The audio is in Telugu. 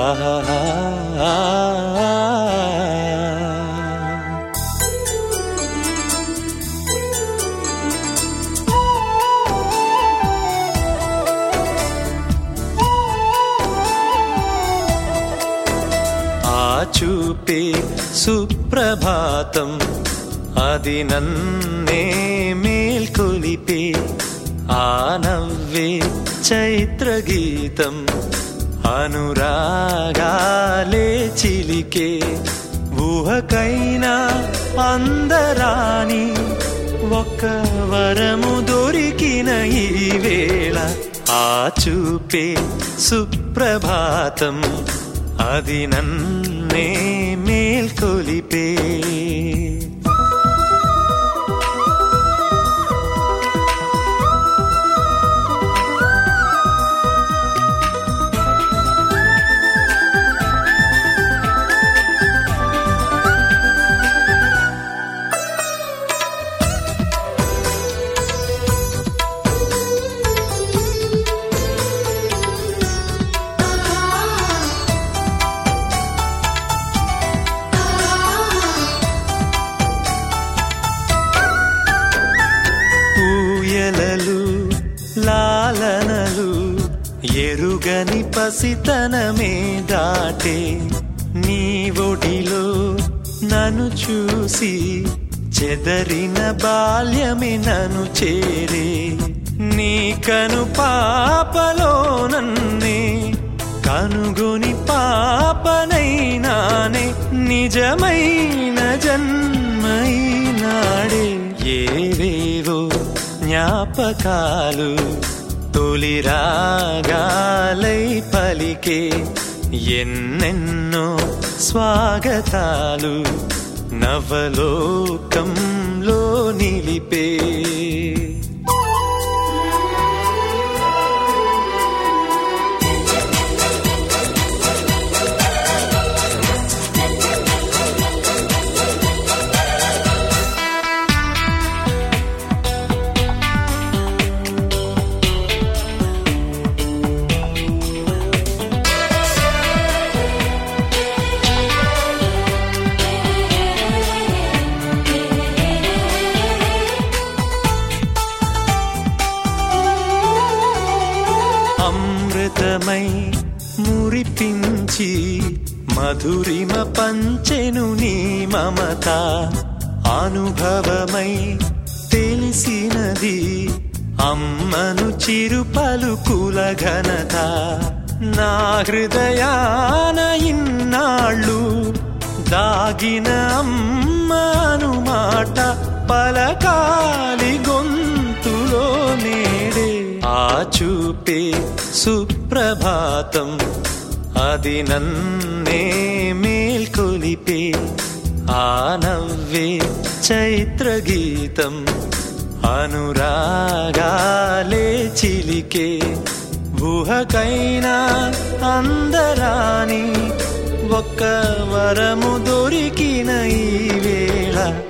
ఆ చూపే సుప్రభాతం అది నన్నే మేల్కొలిపే ఆ నవ్వే చైత్ర గీతం అనురాగాలే చిలికే ఊహకైనా అందరాని ఒక్క వరము దొరికిన ఈ వేళ ఆ చూపే సుప్రభాతం అది నన్నే మేల్కొలిపే ఊయలలు లాలనలు ఎరుగని పసితనమే దాటే నీ ఒడిలో నన్ను చూసి చెదరిన బాల్యమే నన్ను చేరే నీ కను పాపలో నన్నే కనుగొని పాపనైనానే నిజమైన జన్మైనాడే ఏవేవో జ్ఞాపకాలు తొలి రాగాలై పలికే ఎన్నెన్నో స్వాగతాలు నవలోకంలో నిలిపే అమృతమై మురిపించి మధురిమ పంచెను నీ మమత అనుభవమై తెలిసినది అమ్మను చిరు పలుకుల ఘనత నా హృదయాన ఇన్నాళ్ళు దాగిన అమ్మను మాట పలకాలి గొంతులో నేడే ఆ చూపే సుప్రభాతం అది నన్నే మేల్కొలిపే ఆ నవ్వే చైత్ర గీతం అనురాగాలే చిలికే ఊహకైనా అందరాని ఒక్క వరము దొరికిన ఈ వేళ